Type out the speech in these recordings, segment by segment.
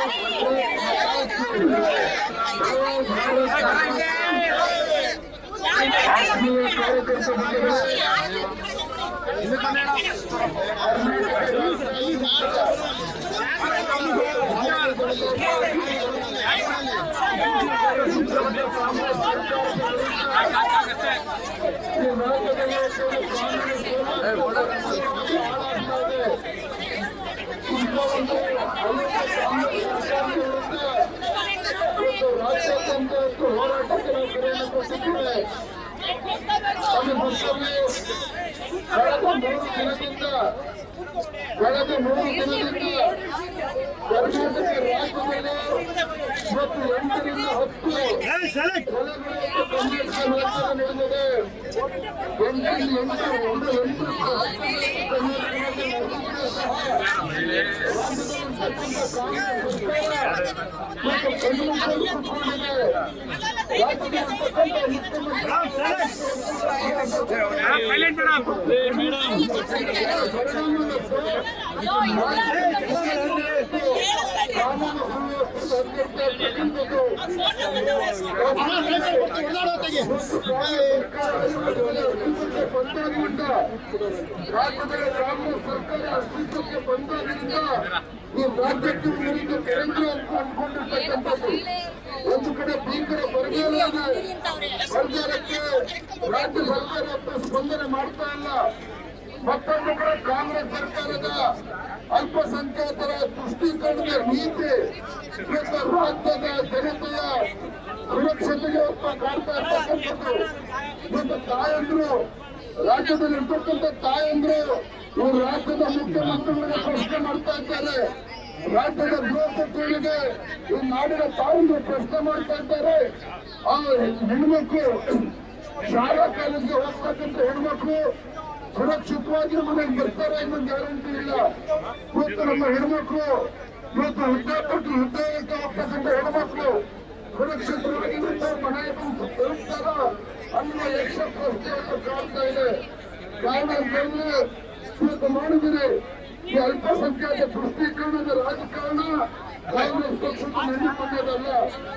ಆತ್ಮೀಯ ಕಾರ್ಯಕರ್ತ ಬಂಧುಗಳೇ, ಈ ರಾಜ್ಯದಲ್ಲಿ ಕಾಂಗ್ರೆಸ್ ಇವತ್ತು ರಾಜ್ಯಾದ್ಯಂತ ಇವತ್ತು ಹೋರಾಟಕ್ಕೆ ನಾವು ಕರೆಯನ್ನು ಕೊಟ್ಟಿದ್ದೇವೆ ಅದು ಮತ್ತೊಮ್ಮೆ ಕಳೆದ ಮೂರು ದಿನದಿಂದ ಕಳೆದ ಮೂರು ದಿನದಿಂದ ಕರ್ನಾಟಕ ರಾಜ್ಯದಲ್ಲಿ ಇವತ್ತು ಎಂಟರಿಂದ ಹತ್ತು ಕೊಲೆಗಳು ಕಾಂಗ್ರೆಸ್ ರಾಜ್ಯದಲ್ಲಿ ನಡೆದಿದೆ ಎಂಟರಿಂದ ಎಂಟು ಒಂದು ಎಂಟರಿಂದ ಹತ್ತು ಕರ್ನಾಟಕದಲ್ಲಿ ನಡೆದಿದೆ ಸಹ ರಾಜ್ಯದಲ್ಲಿ ಕಾಂಗ್ರೆಸ್ ಸರ್ಕಾರ ಮತ್ತು ಕಣ್ಣು ಕುತ್ಕೊಂಡಿದೆ ರಾಜ್ಯದಲ್ಲಿ ರಾಜ್ಯದಲ್ಲಿ ಕಾಂಗ್ರೆಸ್ ಸರ್ಕಾರ ಅಸ್ತಿತ್ವಕ್ಕೆ ಬಂದಾಗಿನಿಂದ ಈ ರಾಜ್ಯಕ್ಕೆ ವಿರುದ್ಧ ತೆರೆಂದ್ರೆ ಅಂತ ಅನ್ಕೊಂಡಿರ್ತಕ್ಕಂಥದ್ದು ಒಂದು ಕಡೆ ಭೀಕರ ಬರಗಾಲ ಇದೆ ಬರಗಾಲಕ್ಕೆ ರಾಜ್ಯ ಸರ್ಕಾರ ಇವತ್ತು ಸ್ಪಂದನೆ ಮಾಡ್ತಾ ಇಲ್ಲ ಮತ್ತೊಂದು ಕಡೆ ಕಾಂಗ್ರೆಸ್ ಸರ್ಕಾರದ ಅಲ್ಪಸಂಖ್ಯಾತರ ತುಷ್ಟೀಕರಣದ ನೀತಿ ಇವತ್ತು ರಾಜ್ಯದ ಜನತೆಯ ಸುರಕ್ಷತೆಗೆ ಒಪ್ಪ ಕಾಡ್ತಾ ಇರ್ತಕ್ಕಂಥದ್ದು ಇವತ್ತು ತಾಯಂದ್ರು ರಾಜ್ಯದಲ್ಲಿ ಇರ್ತಕ್ಕಂಥ ತಾಯಂದ್ರು ಇವರು ರಾಜ್ಯದ ಮುಖ್ಯಮಂತ್ರಿಗಳಿಗೆ ಪ್ರಶ್ನೆ ಮಾಡ್ತಾ ಇದ್ದಾರೆ ರಾಜ್ಯದ ಗೃಹ ಸಚಿವರಿಗೆ ಈ ನಾಡಿನ ತಾಯಂದ್ರು ಪ್ರಶ್ನೆ ಮಾಡ್ತಾ ಇದ್ದಾರೆ ಆ ಹೆಣ್ಮಕ್ಳು ಶಾಲಾ ಕಾಲೇಜಿಗೆ ಹೋಗ್ತಕ್ಕಂಥ ಹೆಣ್ಮಕ್ಳು ಸುರಕ್ಷಿತವಾಗಿ ಮನೆಗೆ ಬರ್ತಾರೆ ಅನ್ನೋ ಗ್ಯಾರಂಟಿ ಇಲ್ಲ ಇವತ್ತು ನಮ್ಮ ಹೆಣ್ಮಕ್ಳು ಇವತ್ತು ವಿದ್ಯಾಪತಿ ಉದ್ಯೋಗಕ್ಕೆ ಹೋಗ್ತಕ್ಕಂಥ ಹೆಣ್ಮಕ್ಳು ಸುರಕ್ಷಿತವಾಗಿ ಇವತ್ತು ಮನೆಗೆ ಬಂದು ತಲುಪ್ತಾರ ಅನ್ನುವ ಯಕ್ಷ ಪ್ರಶ್ನೆಯನ್ನು ಕಾಡ್ತಾ ಇದೆ ಕಾರಣ ಅಂತಂದ್ರೆ ಇವತ್ತು ನೋಡಿದಿರಿ ಈ ಅಲ್ಪಸಂಖ್ಯಾತ ತುಷ್ಟೀಕರಣದ ರಾಜಕಾರಣ ಕಾಂಗ್ರೆಸ್ ಪಕ್ಷದ ನೆನಪುಳ್ಳದಲ್ಲ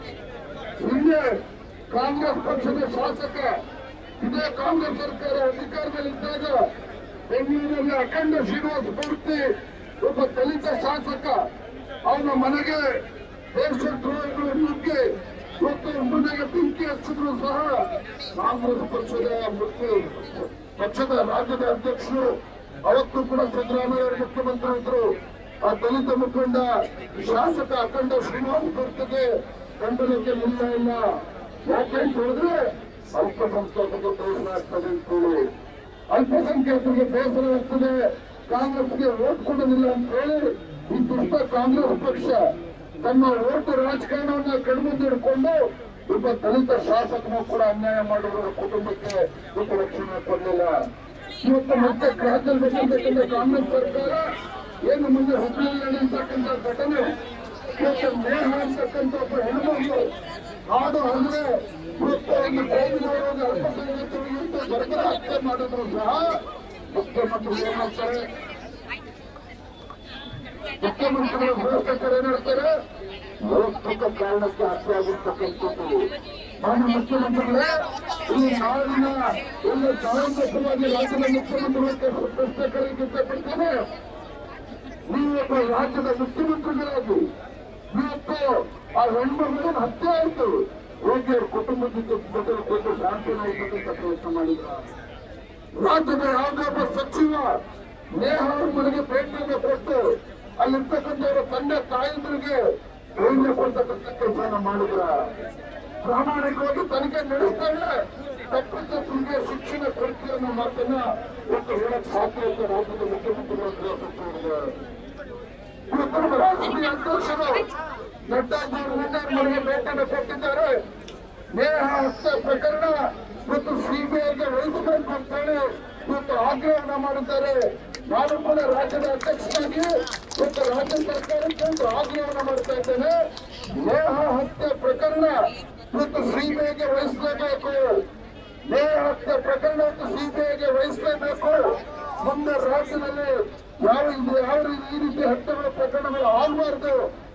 ಹಿಂದೆ ಕಾಂಗ್ರೆಸ್ ಪಕ್ಷದ ಶಾಸಕ ಇದೇ ಕಾಂಗ್ರೆಸ್ ಸರ್ಕಾರ ಅಧಿಕಾರದಲ್ಲಿದ್ದಾಗ ಬೆಂಗಳೂರಿನಲ್ಲಿ ಅಖಂಡ ಶ್ರೀನಿವಾಸ ಮೂರ್ತಿ ಒಬ್ಬ ದಲಿತ ಶಾಸಕ ಅವನ ಮನೆಗೆ ದೇಶದ್ರೋಹಿಗಳು ನುಗ್ಗಿ ಇವತ್ತು ಮನೆಗೆ ಬೆಂಕಿ ಹಚ್ಚಿದ್ರು ಸಹ ಕಾಂಗ್ರೆಸ್ ಪಕ್ಷದ ಮುಖ್ಯ ಪಕ್ಷದ ರಾಜ್ಯದ ಅಧ್ಯಕ್ಷರು ಅವತ್ತು ಕೂಡ ಸಿದ್ದರಾಮಯ್ಯ ಅವರು ಮುಖ್ಯಮಂತ್ರಿ ಇದ್ರು ಆ ದಲಿತ ಮುಖಂಡ ಶಾಸಕ ಅಖಂಡ ಶ್ರೀನಿವಾಸ ಮೂರ್ತಿಗೆ ಬೆಂಬಲಕ್ಕೆ ನಿಲ್ಲ ಇಲ್ಲ ಯಾಕೆ ಅಂತ ಹೇಳಿದ್ರೆ ಅಲ್ಪಸಂಖ್ಯಾತರಿಗೆ ಬೇಸರ ಆಗ್ತದೆ ಅಂತೇಳಿ ಅಲ್ಪಸಂಖ್ಯಾತರಿಗೆ ಬೇಸರ ಆಗ್ತದೆ ಕಾಂಗ್ರೆಸ್ಗೆ ಓಟ್ ಕೊಡೋದಿಲ್ಲ ಅಂತ ಹೇಳಿ ಈ ದುಷ್ಟ ಕಾಂಗ್ರೆಸ್ ಪಕ್ಷ ತನ್ನ ಓಟು ರಾಜಕಾರಣವನ್ನ ಕಡಿಮೆ ಇಟ್ಕೊಂಡು ಒಬ್ಬ ದಲಿತ ಶಾಸಕನು ಕೂಡ ಅನ್ಯಾಯ ಮಾಡಿರುವ ಕುಟುಂಬಕ್ಕೆ ಒಬ್ಬ ರಕ್ಷಣೆ ಕೊಡಲಿಲ್ಲ ಇವತ್ತು ಮತ್ತೆ ರಾಜ್ಯದಲ್ಲಿ ಬಂದಿರ್ತಕ್ಕಂಥ ಕಾಂಗ್ರೆಸ್ ಸರ್ಕಾರ ಏನು ಮುಂದೆ ಹುಬ್ಬಳ್ಳಿಯಲ್ಲಿ ನಡೆಯತಕ್ಕಂಥ ಘಟನೆ ಇವತ್ತು ನೇಹ ಅಂತಕ್ಕಂಥ ಒಬ್ಬ ಹೆಣ್ಮಗಳು ಹಾಡು ಅಂದ್ರೆ ಇವತ್ತು ಒಂದು ಕೋವಿದವರನ್ನು ಅಲ್ಪಸಂಖ್ಯಾತರಿಗೆ ಬರ್ಬರ ಹತ್ಯೆ ಮಾಡಿದ್ರು ಸಹ ಮುಖ್ಯಮಂತ್ರಿ ಏನ್ ಮಾಡ್ತಾರೆ ಮುಖ್ಯಮಂತ್ರಿಗಳು ಗೃಹಸಚಿವರು ಏನ್ ಹೇಳ್ತಾರೆ ವೈಯಕ್ತಿಕ ಕಾರಣಕ್ಕೆ ಹತ್ಯೆ ಆಗಿರ್ತಕ್ಕಂಥದ್ದು ಮಾನ್ಯ ಮುಖ್ಯಮಂತ್ರಿಗಳೇ ಈ ನಾಡಿನ ಎಲ್ಲ ಚಾರಂತವಾಗಿ ರಾಜ್ಯದ ಮುಖ್ಯಮಂತ್ರಿಗಳು ಪ್ರಶ್ನೆ ಕರೆಯುತ್ತಿರ್ತಕ್ಕಂಥದ್ದು ನೀವೊಬ್ಬ ರಾಜ್ಯದ ಮುಖ್ಯಮಂತ್ರಿಗಳಾಗಿ ಇವತ್ತು ಆ ಹೆಣ್ಮಗಳು ಹತ್ಯೆ ಆಯಿತು ಹೋಗಿ ಅವ್ರ ಕುಟುಂಬದ ಜೊತೆ ಮೊದಲು ಕೊಟ್ಟು ಶಾಂತಿನ ಇರ್ತಕ್ಕಂಥ ಪ್ರಯತ್ನ ಮಾಡಿದ್ರ ರಾಜ್ಯದ ಯಾವುದೇ ಒಬ್ಬ ಸಚಿವ ನೇಹ ಅವ್ರ ಮನೆಗೆ ಭೇಟಿಯನ್ನು ಕೊಟ್ಟು ಅಲ್ಲಿರ್ತಕ್ಕಂಥವರ ತಂದೆ ತಾಯಂದ್ರಿಗೆ ಧೈರ್ಯ ಕೊಡ್ತಕ್ಕಂಥ ಕೆಲಸನ ಮಾಡಿದ್ರ ಪ್ರಾಮಾಣಿಕವಾಗಿ ತನಿಖೆ ನಡೆಸ್ತಾರೆ ತಪ್ಪಿತಸ್ಥರಿಗೆ ಶಿಕ್ಷಣ ಕೊಡ್ತೀವಿ ಅನ್ನೋ ಮಾತನ್ನ ಇವತ್ತು ಹೇಳಕ್ ಸಾಧ್ಯ ಅಂತ ರಾಜ್ಯದ ಮುಖ್ಯಮಂತ್ರಿಗಳು ಗೃಹ ಸಚಿವರಿಗೆ ಇವತ್ತು ನಮ್ಮ ರಾಷ್ಟ್ರೀಯ ಅಧ್ಯಕ್ಷರು ನಡ್ಡಾಜಿಯವರು ನಿನ್ನೆ ಮನೆಗೆ ಭೇಟಿಯನ್ನು ಕೊಟ್ಟಿದ್ದಾರೆ ನೇಹ ಹತ್ಯೆ ಪ್ರಕರಣ ಇವತ್ತು ಸಿಬಿಐಗೆ ವಹಿಸಬೇಕು ಅಂತ ಹೇಳಿ ಇವತ್ತು ಆಗ್ರಹವನ್ನ ಮಾಡಿದ್ದಾರೆ ನಾನು ಕೂಡ ರಾಜ್ಯದ ಅಧ್ಯಕ್ಷನಾಗಿ ಇವತ್ತು ರಾಜ್ಯ ಸರ್ಕಾರಕ್ಕೆ ಒಂದು ಆಗ್ರಹವನ್ನ ಮಾಡ್ತಾ ಇದ್ದೇನೆ ನೇಹ ಹತ್ಯೆ ಪ್ರಕರಣ ಇವತ್ತು ಸಿಬಿಐಗೆ ವಹಿಸಲೇಬೇಕು ನೇಹ ಹತ್ಯೆ ಪ್ರಕರಣ ಇವತ್ತು ಸಿಬಿಐಗೆ ವಹಿಸಲೇಬೇಕು ಮುಂದೆ ರಾಜ್ಯದಲ್ಲಿ ಯಾವ ಇದು ಯಾವ ರೀತಿ ಈ ರೀತಿ ಹತ್ಯೆಗಳ ಪ್ರಕರಣಗಳು ಆಗಬಾರ್ದು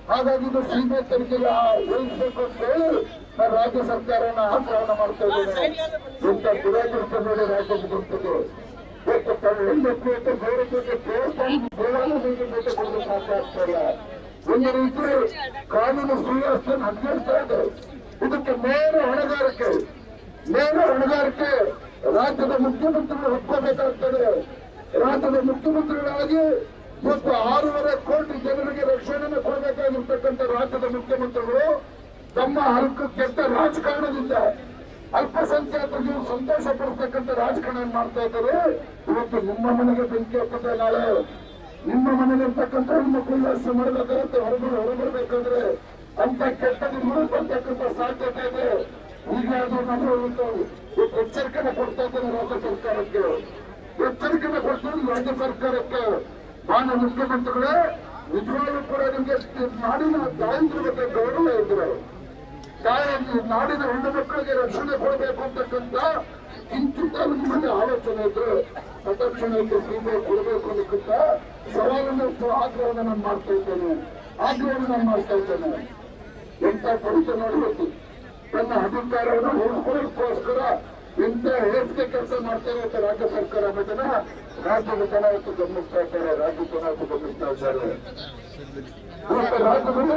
ಹಾಗಾಗಿ ಇದು ಸೀಮೆ ತನಿಖೆಗೆ ವಹಿಸಬೇಕು ಅಂತ ಹೇಳಿ ನಾನು ರಾಜ್ಯ ಸರ್ಕಾರನ ಆಹ್ವಾನ ಮಾಡ್ತಾ ಇದ್ದೇನೆ ಇಂಥ ದುರಾದೃಷ್ಟ ಮೇಲೆ ರಾಜ್ಯಕ್ಕೆ ಬರ್ತದೆ ಇವತ್ತು ತನ್ನ ಹೆಣ್ಮಕ್ಳು ಅಂತ ಗೌರವಕ್ಕೆ ದೇವಸ್ಥಾನ ದೇವಾಲಯಗಳಿಗೆ ಭೇಟಿ ಕೊಡಲು ಸಾಧ್ಯ ಆಗ್ತಾ ಇಲ್ಲ ಒಂದು ರೀತಿ ಕಾನೂನು ಸುವ್ಯವಸ್ಥೆ ಹಂಗೇಳ್ತಾ ಇದೆ ಇದಕ್ಕೆ ನೇರ ಹೊಣೆಗಾರಿಕೆ ನೇರ ಹೊಣೆಗಾರಿಕೆ ರಾಜ್ಯದ ಮುಖ್ಯಮಂತ್ರಿಗಳು ಒಪ್ಕೋಬೇಕಾಗ್ತದೆ ರಾಜ್ಯದ ಮುಖ್ಯಮಂತ್ರಿಗಳಾಗಿ ಇವತ್ತು ಆರೂವರೆ ಕೋಟಿ ಜನರಿಗೆ ರಕ್ಷಣೆಯನ್ನು ಕೊಡಬೇಕಾಗಿರ್ತಕ್ಕಂಥ ರಾಜ್ಯದ ಮುಖ್ಯಮಂತ್ರಿಗಳು ತಮ್ಮ ಹಲ್ಕ ಕೆಟ್ಟ ರಾಜಕಾರಣದಿಂದ ಅಲ್ಪಸಂಖ್ಯಾತರಿಗೆ ಸಂತೋಷ ಪಡಿಸ್ತಕ್ಕಂಥ ರಾಜಕಾರಣ ಮಾಡ್ತಾ ಇದ್ದಾರೆ ಇವತ್ತು ನಿಮ್ಮ ಮನೆಗೆ ಬೆಂಕಿ ಹಾಕುತ್ತೆ ನಾಳೆ ನಿಮ್ಮ ಮನೆಗಿರ್ತಕ್ಕಂಥ ಹೆಣ್ಮಕ್ಳು ವ್ಯವಸ್ಥೆ ಮಾಡಬೇಕಾಗುತ್ತೆ ಹೊರಗಡೆ ಹೊರಬರ್ಬೇಕಾದ್ರೆ ಅಂತ ಕೆಟ್ಟ ದಿನಗಳು ಬರ್ತಕ್ಕಂಥ ಸಾಧ್ಯತೆ ಇದೆ ಈಗ ಅದು ನಾವು ಇವತ್ತು ಇವತ್ತು ಎಚ್ಚರಿಕೆನ ಕೊಡ್ತಾ ಇದ್ದೇನೆ ರಾಜ್ಯ ಸರ್ಕಾರಕ್ಕೆ ಎಚ್ಚರಿಕೆನ ಕೊಡ್ತೀನಿ ರಾಜ್ಯ ಸರ್ಕಾರಕ್ಕೆ ಮಾನ್ಯ ಮುಖ್ಯಮಂತ್ರಿಗಳೇ ನಿಜವಾಗ್ಲೂ ಕೂಡ ನಿಮಗೆ ನಾಡಿನ ತಾಯಂದ್ರ ಬಗ್ಗೆ ಗೌರವ ಇದ್ರು ತಾಯಿ ನಾಡಿನ ಹೆಣ್ಣು ಮಕ್ಕಳಿಗೆ ರಕ್ಷಣೆ ಕೊಡಬೇಕು ಅಂತಕ್ಕಂಥ ಕಿಂಚಿತ ನಿಮ್ಮಲ್ಲಿ ಆಲೋಚನೆ ಇದ್ರೆ ತತ್ಕ್ಷಣಕ್ಕೆ ಸೀಮೆ ಕೊಡಬೇಕು ಅನ್ನಕ್ಕಂತ ಸವಾಲನ್ನು ಆಗ್ರಹವನ್ನು ನಾನು ಮಾಡ್ತಾ ಇದ್ದೇನೆ ಆಗ್ರಹವನ್ನು ನಾನು ಮಾಡ್ತಾ ಇದ್ದೇನೆ ಎಂತ ಪರಿಚಯ ನೋಡಬೇಕು ತನ್ನ ಅಧಿಕಾರವನ್ನು ಉಳಿಸ್ಕೊಳ್ಳೋದಕ್ಕೋಸ್ಕರ ಇಂಥ ಹೇಸಿಗೆ ಕೆಲಸ ಮಾಡ್ತಾ ಇರುತ್ತೆ ರಾಜ್ಯ ಸರ್ಕಾರ ಅನ್ನೋದನ್ನ ರಾಜ್ಯದ ಜನ ಇವತ್ತು ಗಮನಿಸ್ತಾ ಇದ್ದಾರೆ ರಾಜ್ಯ ಜನ ಇವತ್ತು ಗಮನಿಸ್ತಾ ಇದ್ದಾರೆ ಇವತ್ತು ರಾಜ್ಯದಲ್ಲಿ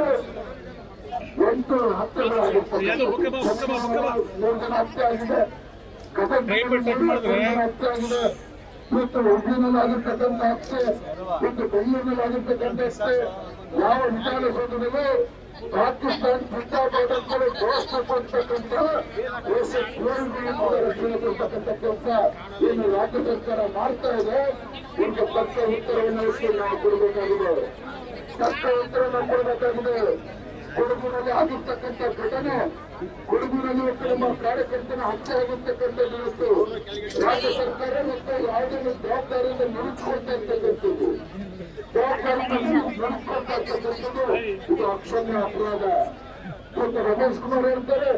ಎಂಟು ಹತ್ಯೆಗಳಾಗಿರ್ತದೆ ಮೂರು ಜನ ಹತ್ಯೆ ಆಗಿದೆ ಗದಗದಲ್ಲಿ ಮೂರು ಜನ ಹತ್ಯೆ ಆಗಿದೆ ಇವತ್ತು ಹುಬ್ಳಿನಲ್ಲಿ ಆಗಿರ್ತಕ್ಕಂಥ ಹತ್ಯೆ ಇವತ್ತು ಬೆಂಗಳೂರಿನಲ್ಲಿ ಆಗಿರ್ತಕ್ಕಂಥ ಹತ್ಯೆ ಯಾವ ವಿಧಾನಸೌಧದಲ್ಲಿ ಪಾಕಿಸ್ತಾನ ಜಿಂದಾಬಾದ್ ದೋಷ ಕೊಡ್ತಕ್ಕಂಥ ದೇಶ ದ್ರೋಹಿಗಳಿಗೆ ಕೂಡ ರಕ್ಷಣೆ ಕೊಡ್ತಕ್ಕಂಥ ಕೆಲಸ ಏನು ರಾಜ್ಯ ಸರ್ಕಾರ ಮಾಡ್ತಾ ಇದೆ ಇದಕ್ಕೆ ತಕ್ಕ ಉತ್ತರವನ್ನು ಇವತ್ತು ನಾವು ಕೊಡಬೇಕಾಗಿದೆ ತಕ್ಕ ಉತ್ತರವನ್ನು ಕೊಡಬೇಕಾಗಿದೆ ಕೊಡಗಿನಲ್ಲಿ ಆಗಿರ್ತಕ್ಕಂಥ ಘಟನೆ ಕೊಡಗಿನಲ್ಲಿ ಇವತ್ತು ನಮ್ಮ ಕಾರ್ಯಕರ್ತನ ಹತ್ಯೆ ಆಗಿರ್ತಕ್ಕಂಥ ಇವತ್ತು ರಾಜ್ಯ ಸರ್ಕಾರ ಮತ್ತು ಯಾವುದೇ ಒಂದು ಜವಾಬ್ದಾರಿಯಿಂದ ನುಡಿಸ್ಕೊಳ್ತಾ ಇರ್ತಕ್ಕಂಥದ್ದು ಜವಾಬ್ದಾರಿಯಿಂದ ನುಡಿಸ್ಕೊಳ್ತಾ ಇರ್ತಕ್ಕಂಥದ್ದು ಇದು ಅಕ್ಷಮ್ಯ ಅಪರಾಧ ಇವತ್ತು ರಮೇಶ್ ಕುಮಾರ್ ಹೇಳ್ತಾರೆ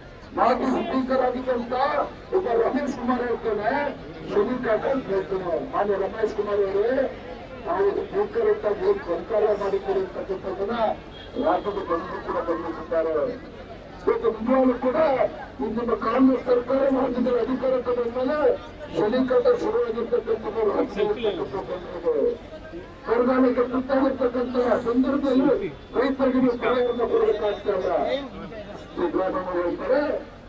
ಮಾಜಿ ಸ್ಪೀಕರ್ ಆಗಿದ್ದಂತ ಒಬ್ಬ ರಮೇಶ್ ಕುಮಾರ್ ಹೇಳ್ತಾನೆ ಶನಿಕಾಟ ಅಂತ ಹೇಳ್ತಾನೆ ಮಾನ್ಯ ರಮೇಶ್ ಕುಮಾರ್ ಅವರೇ ನಾವು ಸ್ಪೀಕರ್ ಅಂತ ಏನ್ ಸರ್ಕಾರ ಮಾಡಿದ್ದಾರೆ ಅಂತಕ್ಕಂಥದ್ದನ್ನ ರಾಜ್ಯದ ಜನರು ಕೂಡ ಗಮನಿಸಿದ್ದಾರೆ ಇವತ್ತು ನಿಜವಾಗ್ಲೂ ಕೂಡ ಈ ನಿಮ್ಮ ಕಾಂಗ್ರೆಸ್ ಸರ್ಕಾರ ರಾಜ್ಯದಲ್ಲಿ ಅಧಿಕಾರಕ್ಕೆ ಬಂದ್ಮೇಲೆ ಶನಿಕಾಟ ಶುರುವಾಗಿರ್ತಕ್ಕಂಥದ್ದು ರಾಜ್ಯದಲ್ಲಿ ಬರಗಾಲಕ್ಕೆ ತುತ್ತಾಗಿರ್ತಕ್ಕಂಥ ಸಂದರ್ಭದಲ್ಲಿ ರೈತರಿಗೆ ನೀವು ಸಹಾಯವನ್ನು ಕೊಡಬೇಕಾಗ್ತಾ ಇಲ್ಲ ಸಿದ್ದರಾಮಯ್ಯ ಹೇಳ್ತಾರೆ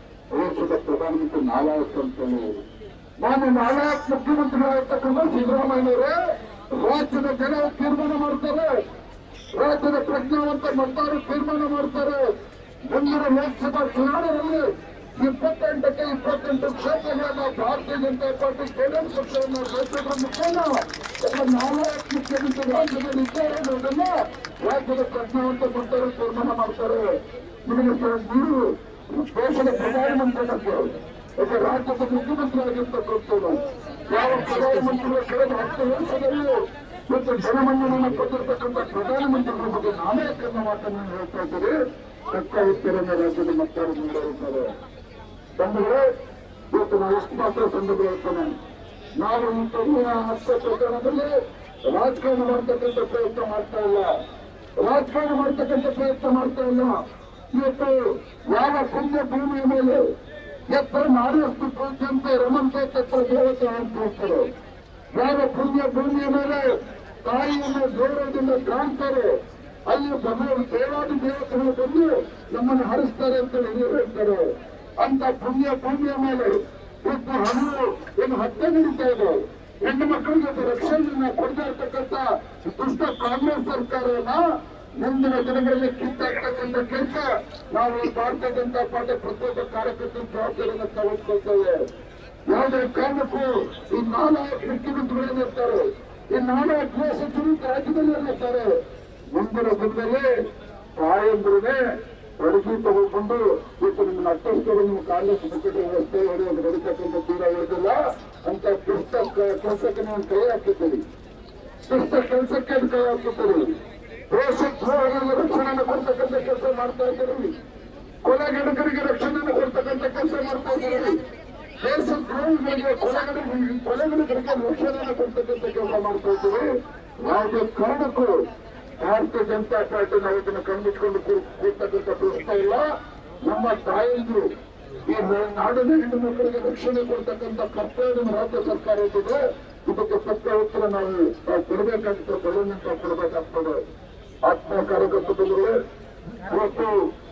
ದೇಶದ ಪ್ರಧಾನಮಂತ್ರಿ ನಾಲಾಯಕ್ ಅಂತೇಳಿ ನಾನು ನಾಲಾಯಕ್ ಮುಖ್ಯಮಂತ್ರಿಗಳಾಗಿರ್ತಕ್ಕಂಥ ಸಿದ್ದರಾಮಯ್ಯನವರೇ ರಾಜ್ಯದ ಜನ ತೀರ್ಮಾನ ಮಾಡ್ತಾರೆ ರಾಜ್ಯದ ಪ್ರಜ್ಞಾವಂತ ಮತದಾರರು ತೀರ್ಮಾನ ಮಾಡ್ತಾರೆ ಮುಂದಿನ ಲೋಕಸಭಾ ಚುನಾವಣೆಯಲ್ಲಿ ಇಪ್ಪತ್ತೆಂಟಕ್ಕೆ ಇಪ್ಪತ್ತೆಂಟು ಕ್ಷೇತ್ರಗಳನ್ನ ಭಾರತೀಯ ಜನತಾ ಪಾರ್ಟಿ ಜೆಡಿಎಸ್ ಪಕ್ಷವನ್ನು ಗೆಲ್ಲಿಸುವ ಮುಖೇನ ಒಬ್ಬ ನಾಲ್ಕು ಮುಖ್ಯಮಂತ್ರಿ ರಾಜ್ಯದಲ್ಲಿ ಇದ್ದಾರೆ ಅನ್ನೋದನ್ನ ರಾಜ್ಯದ ಪ್ರಜ್ಞಾವಂತ ಮತದಾರರು ತೀರ್ಮಾನ ಮಾಡ್ತಾರೆ ನಿಮಗೆ ಸ- ನೀವು ದೇಶದ ಪ್ರಧಾನಮಂತ್ರಿ ಬಗ್ಗೆ ಒಬ್ಬ ರಾಜ್ಯದ ಮುಖ್ಯಮಂತ್ರಿ ಆಗಿರ್ತಕ್ಕಂಥದ್ದು ಯಾವ ಪ್ರಧಾನಮಂತ್ರಿಗಳ ಕಳೆದ ಹತ್ತು ವರ್ಷದಲ್ಲಿ ಇವತ್ತು ಜನಮನ್ನಣೆಯನ್ನು ಕೊಟ್ಟಿರ್ತಕ್ಕಂಥ ಪ್ರಧಾನಮಂತ್ರಿಗಳ ಬಗ್ಗೆ ನಾನೇ ಕನ್ನ ಮಾತನ್ನು ಹೇಳ್ತಾ ಇದ್ದೀರಿ ತಕ್ಕ ಉತ್ತರವನ್ನು ರಾಜ್ಯದ ಮತದಾರರು ನೀಡಿರುತ್ತಾರೆ ಬಂಧುಗಳೇ ಇವತ್ತು ನಾವು ಎಷ್ಟು ಮಾತ್ರ ಸಂದರ್ಭ ಹೇಳ್ತೇನೆ ನಾವು ಈ ಕಣ್ಣಿನ ಹತ್ಯೆ ಪ್ರಕರಣದಲ್ಲಿ ರಾಜಕಾರಣ ಮಾಡ್ತಕ್ಕಂಥ ಪ್ರಯತ್ನ ಮಾಡ್ತಾ ಇಲ್ಲ ರಾಜಕಾರಣ ಮಾಡ್ತಕ್ಕಂಥ ಪ್ರಯತ್ನ ಮಾಡ್ತಾ ಇಲ್ಲ ಇವತ್ತು ಯಾವ ಪುಣ್ಯ ಭೂಮಿಯ ಮೇಲೆ ಎತ್ತರ ನಾಡಿಯಷ್ಟು ಪ್ರೀತಿಯಂತೆ ರಮಂತೆ ತತ್ವ ದೇವತೆ ಅಂತ ಹೇಳ್ತಾರೆ ಯಾವ ಪುಣ್ಯ ಭೂಮಿಯ ಮೇಲೆ ತಾಯಿಯನ್ನು ಗೌರವದಿಂದ ಕಾಣ್ತಾರೆ ಅಲ್ಲಿ ಭಗವಾನ್ ದೇವಾದಿ ದೇವತೆಗಳು ಬಂದು ನಮ್ಮನ್ನು ಹರಿಸ್ತಾರೆ ಅಂತ ಹಿರಿಯರು ಹೇಳ್ತಾರೆ ಅಂತ ಪುಣ್ಯ ಭೂಮಿಯ ಮೇಲೆ ಇವತ್ತು ಹಲವು ಏನು ಹತ್ಯೆ ನಡೀತಾ ಇದೆ ಹೆಣ್ಣು ಮಕ್ಕಳಿಗೆ ಒಂದು ರಕ್ಷಣೆಯನ್ನ ಕೊಡ್ತಾ ಇರ್ತಕ್ಕಂಥ ದುಷ್ಟ ಕಾಂಗ್ರೆಸ್ ಸರ್ಕಾರವನ್ನ ಮುಂದಿನ ದಿನಗಳಲ್ಲಿ ಕಿತ್ತಾಕ್ತಕ್ಕಂಥ ಕೆಲಸ ನಾವು ಈ ಭಾರತೀಯ ಜನತಾ ಪಾರ್ಟಿ ಪ್ರತಿಯೊಬ್ಬ ಕಾರ್ಯಕರ್ತರ ಜವಾಬ್ದಾರಿಯನ್ನು ತೆಗೆದುಕೊಳ್ತೇವೆ ಯಾವುದೇ ಕಾರಣಕ್ಕೂ ಈ ನಾಲ್ಕು ಮುಖ್ಯಮಂತ್ರಿಗಳು ಇರ್ತಾರೆ ಈ ನಾಲ್ಕು ಗೃಹ ಸಚಿವರು ರಾಜ್ಯದಲ್ಲಿ ಇರ್ತಾರೆ ಮುಂದಿನ ದಿನದಲ್ಲಿ ತಾಯಂದ್ರೇ ಅಡುಗೆ ತಗೊಂಡು ಇವತ್ತು ನಿಮ್ಮ ಅಟ್ಟಸ್ತರು ನಿಮ್ಮ ಕಾಂಗ್ರೆಸ್ ಮುಖಂಡ ವ್ಯವಸ್ಥೆ ಹೊಡೆಯೋದು ನಡೀತಕ್ಕಂಥ ದೂರ ಇರೋದಿಲ್ಲ ಅಂತ ದುಷ್ಟ ಕೆಲಸಕ್ಕೆ ನೀವು ಕೈ ಹಾಕಿದ್ದೀರಿ ದುಷ್ಟ ಕೆಲಸಕ್ಕೆ ಅದು ಕೈ ಹಾಕಿದ್ದೀರಿ ದೇಶದ್ರೋಹಿಗಳಿಗೆ ರಕ್ಷಣೆಯನ್ನು ಕೊಡ್ತಕ್ಕಂಥ ಕೆಲಸ ಮಾಡ್ತಾ ಇದ್ದೀರಿ ಕೊಲೆಗಡಕರಿಗೆ ರಕ್ಷಣೆಯನ್ನು ಕೊಡ್ತಕ್ಕಂಥ ಕೆಲಸ ಮಾಡ್ತಾ ಇದ್ದೀರಿ ದೇಶದ್ರೋಹಿಗಳಿಗೆ ಕೊಲೆಗಡಕರಿಗೆ ಕೊಲೆಗಡಕರಿಗೆ ರಕ್ಷಣೆಯನ್ನು ಕೊಡ್ತಕ್ಕಂಥ ಕೆಲಸ ಮಾಡ್ತಾ ಇದ್ದೀರಿ ಯಾವುದೇ ಕಾರಣಕ್ಕೂ ಭಾರತೀಯ ಜನತಾ ಪಾರ್ಟಿ ನಾವು ಇದನ್ನು ಕಣ್ಮುಚ್ಕೊಂಡು ಕೂ- ಕೂರ್ತಕ್ಕಂಥ ಪ್ರಶ್ನೆ ಇಲ್ಲ ನಮ್ಮ ತಾಯಂದ್ರು ಈ ನಾಡಿನ ಹೆಣ್ಣು ಮಕ್ಕಳಿಗೆ ರಕ್ಷಣೆ ಕೊಡ್ತಕ್ಕಂಥ ಕರ್ತವ್ಯ ರಾಜ್ಯ ಸರ್ಕಾರ ಇಟ್ಟಿದೆ ಇದಕ್ಕೆ ತಕ್ಕ ಉತ್ತರ ನಾವು ನಾವು ಕೊಡಬೇಕಾಗ್ತದೆ ಗವರ್ಮೆಂಟ್ ಕೊಡಬೇಕಾಗ್ತದೆ ಆತ್ಮ ಕಾರ್ಯಕರ್ತರುಗಳೇ ಇವತ್ತು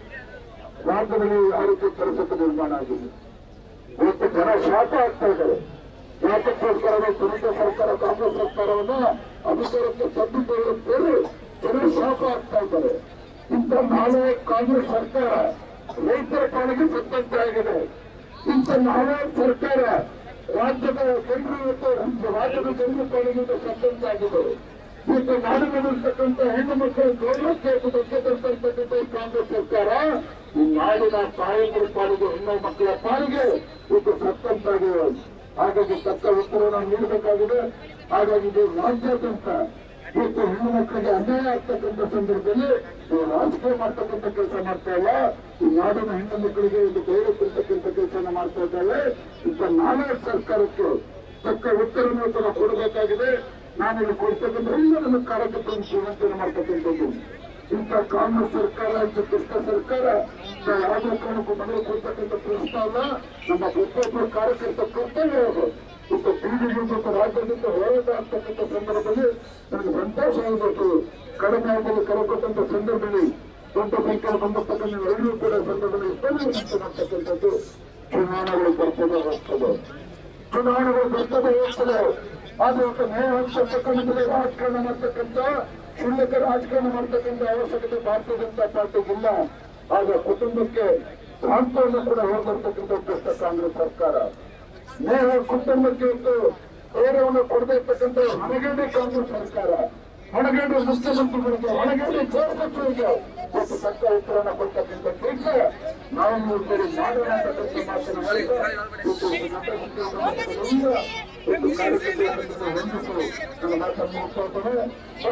ರಾಜ್ಯದಲ್ಲಿ ಯಾವ ರೀತಿ ಪರಿಸ್ಥಿತಿ ನಿರ್ಮಾಣ ಆಗಿದೆ ಇವತ್ತು ಜನ ಶಾಪ ಆಗ್ತಾ ಇದ್ದಾರೆ ಯಾತಕ್ಕೋಸ್ಕರ ಸಮಿತ ಸರ್ಕಾರ ಕಾಂಗ್ರೆಸ್ ಸರ್ಕಾರವನ್ನ ಅಧಿಕಾರಕ್ಕೆ ತಂದುಕೊಳ್ಳುತ್ತೇವೆ ಜನ ಶಾಪ ಆಗ್ತಾ ಇದ್ದಾರೆ ಇಂಥ ನಾಳೆ ಕಾಂಗ್ರೆಸ್ ಸರ್ಕಾರ ರೈತರ ಪಾಲಿಗೆ ಸತ್ತಂತೆ ಆಗಿದೆ ಇಂಥ ನಾಳೆ ಸರ್ಕಾರ ರಾಜ್ಯದ ಜನರು ಇವತ್ತು ರಾಜ್ಯದ ಜನರ ಪಾಲಿಗೆ ಸತ್ತಂತೆ ಆಗಿದೆ ಇವತ್ತು ನಾಡಿನಲ್ಲಿರ್ತಕ್ಕಂಥ ಹೆಣ್ಣು ಮಕ್ಕಳ ಗೌರವಕ್ಕೆ ಧಕ್ಕೆ ತರ್ತಕ್ಕಂಥ ಈ ಕಾಂಗ್ರೆಸ್ ಸರ್ಕಾರ ಈ ನಾಡಿನ ತಾಯಂದ್ರ ಪಾಲಿಗೆ ಹೆಣ್ಣು ಮಕ್ಕಳ ಪಾಲಿಗೆ ಇವತ್ತು ಸತ್ತಂತಾಗಿದೆ ಹಾಗಾಗಿ ತಕ್ಕ ಉತ್ತರ ನಾವು ನೀಡಬೇಕಾಗಿದೆ ಹಾಗಾಗಿ ಇದು ರಾಜ್ಯಾದ್ಯಂತ ಇವತ್ತು ಹೆಣ್ಣು ಮಕ್ಕಳಿಗೆ ಅನ್ಯಾಯ ಆಗ್ತಕ್ಕಂಥ ಸಂದರ್ಭದಲ್ಲಿ ನೀವು ರಾಜಕೀಯ ಮಾಡ್ತಕ್ಕಂಥ ಕೆಲಸ ಮಾಡ್ತಾ ಇಲ್ಲ ಈ ನಾಡಿನ ಹೆಣ್ಣು ಮಕ್ಕಳಿಗೆ ಇದು ಗೌರವ ಕೊಡ್ತಕ್ಕಂಥ ಕೆಲಸನ ಮಾಡ್ತಾ ಇದ್ದಾವೆ ಇಂಥ ನಾಳೆ ಸರ್ಕಾರಕ್ಕೆ ತಕ್ಕ ಉತ್ತರವನ್ನು ನಾವು ಕೊಡಬೇಕಾಗಿದೆ ನಾನು ಇಲ್ಲಿ ಕೊಡ್ತಕ್ಕಂಥ ಎಲ್ಲರನ್ನು ಕಾರ್ಯಕರ್ತರನ್ನು ಶ್ರೀಮಂತನ ಮಾಡ್ತಕ್ಕಂಥದ್ದು ಇಂಥ ಕಾಂಗ್ರೆಸ್ ಸರ್ಕಾರ ಇಂಥ ದುಷ್ಟ ಸರ್ಕಾರ ನಾವು ಯಾವುದೇ ಕಾರಣಕ್ಕೂ ಮನೆಗೆ ಕೊಡ್ತಕ್ಕಂಥ ಪ್ರಶ್ನೆ ಅಲ್ಲ ನಮ್ಮ ಪ್ರತಿಯೊಬ್ಬರ ಕಾರ್ಯಕರ್ತ ಕರ್ತವ್ಯ ಅದು ಇಂಥ ಬೀದಿಗೆ ಮತ್ತು ರಾಜ್ಯದಿಂದ ಹೋರಾಟ ಆಗ್ತಕ್ಕಂಥ ಸಂದರ್ಭದಲ್ಲಿ ನನಗೆ ಸಂತೋಷ ಆಗಬೇಕು ಕಡಿಮೆ ಆಗಲು ಕರೆಕೊಟ್ಟಂತ ಸಂದರ್ಭದಲ್ಲಿ ದೊಡ್ಡ ಸಂಖ್ಯೆಯಲ್ಲಿ ಬಂದಿರ್ತಕ್ಕಂಥ ಎಲ್ಲರೂ ಕೂಡ ಸಂದರ್ಭದಲ್ಲಿ ಇಷ್ಟೇ ಮಾಡ್ತಕ್ಕಂಥದ್ದು ಚುನಾವಣೆಗಳು ಬರ್ತದೆ ಹೋಗ್ತದೆ ಚುನಾವಣೆಗಳು ಬರ್ತದೆ ಹೋಗ್ತದೆ ಆದ್ರೆ ಇವತ್ತು ನೇರ ಹಂತಕ್ಕಂಥ ರಾಜಕಾರಣ ಮಾಡ್ತಕ್ಕಂಥ ಕ್ಷುಲ್ಲಕ ರಾಜಕಾರಣ ಮಾಡ್ತಕ್ಕಂಥ ಅವಶ್ಯಕತೆ ಭಾರತೀಯ ಜನತಾ ಪಾರ್ಟಿಗಿಲ್ಲ ಆಗ ಕುಟುಂಬಕ್ಕೆ ಸಾಂತ್ವನ ಕೂಡ ಹೋಗಿರ್ತಕ್ಕಂಥ ಭ್ರಷ್ಟ ಕಾಂಗ್ರೆಸ್ ಸರ್ಕಾರ ನೇರ ಕುಟುಂಬಕ್ಕೆ ಇವತ್ತು ಗೌರವವನ್ನು ಕೊಡದೇ ಇರ್ತಕ್ಕಂಥ ಹೊಣಗೇಡಿ ಕಾಂಗ್ರೆಸ್ ಸರ್ಕಾರ ಹೊಣಗೇಡಿ ಮುಖ್ಯಮಂತ್ರಿಗಳಿಗೆ ಹೊಣಗೇಡಿ ಗೃಹ ಸಚಿವರಿಗೆ ಇವತ್ತು ತಕ್ಕ ಉತ್ತರವನ್ನು ಕೊಡ್ತಕ್ಕಂಥ ಕೆಲಸ ನಾವು ನೀವು ಸೇರಿ ಮಾಡೋಣ ಅಂತಕ್ಕಂಥ ಮಾತನ್ನು ಹೇಳಿದ್ರೆ ಇವತ್ತು ನಮ್ಮ ಎಲ್ಲ ಒಂದು ಕಾರ್ಯಕ್ರಮವನ್ನು ಹೊಂದಿಸಲು ನನ್ನ ಮಾತನ್ನು ಮುಗಿಸ್ತಾ ಇದ್ದೇನೆ.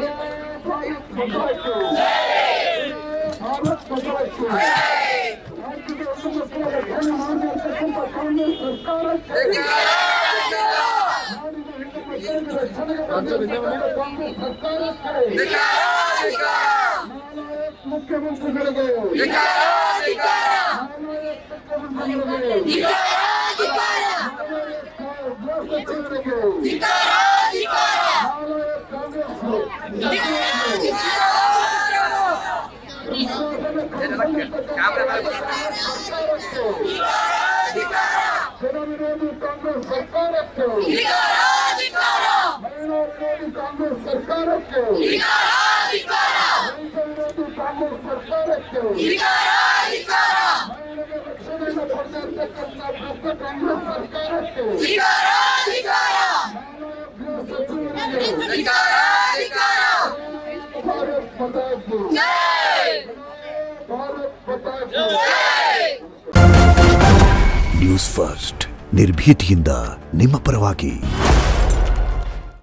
ಭಾರತ್ ಬದಲಾಯಿತು ಭಾರತ್ ಬದಲಾಯಿತು ರಾಜ್ಯದ ಒಂದು ಮಕ್ಕಳ ರಕ್ಷಣೆ ಮಾಡಿರ್ತಕ್ಕಂಥ ಕಾಂಗ್ರೆಸ್ ಸರ್ಕಾರಕ್ಕೆ ನಾಡಿನ ಹೆಣ್ಣು ಮಕ್ಕಳಿಗೆ ರಕ್ಷಣೆಗೆ ಬಂದಿರ್ತಕ್ಕಂಥ ಕಾಂಗ್ರೆಸ್ ಸರ್ಕಾರಕ್ಕೆ ನಾಳೆ ಮುಖ್ಯಮಂತ್ರಿಗಳಿಗೆ ನಾಳೆ ಮುಖ್ಯಮಂತ್ರಿಗಳಿಗೆ ಗೃಹ ಸಚಿವರಿಗೆ ನಾಳೆ ಕಾಂಗ್ರೆಸ್ ಜನವಿರೋಧಿ ಕಾಂಗ್ರೆಸ್ ಸರ್ಕಾರಕ್ಕೆ ಮಹಿಳಾ ವಿರೋಧಿ ಕಾಂಗ್ರೆಸ್ ಸರ್ಕಾರಕ್ಕೆ ರೈತ ವಿರೋಧಿ ಕಾಂಗ್ರೆಸ್ ಸರ್ಕಾರಕ್ಕೆ ಮಹಿಳೆಗೆ ರಕ್ಷಣೆಯನ್ನು ಕೊಡದೇ ಇರ್ತಕ್ಕಂಥ ಭ್ರಷ್ಟ ಕಾಂಗ್ರೆಸ್ ಸರ್ಕಾರಕ್ಕೆ ಗೃಹ ಸಚಿವರಿಗೆ ಭಾರತ್ ಮಾತಾಜಿ ಭಾರತ್ ಮಾತಾಜಿ ನ್ಯೂಸ್ ಫಸ್ಟ್ ನಿರ್ಭೀತಿಯಿಂದ ನಿಮ್ಮ ಪರವಾಗಿ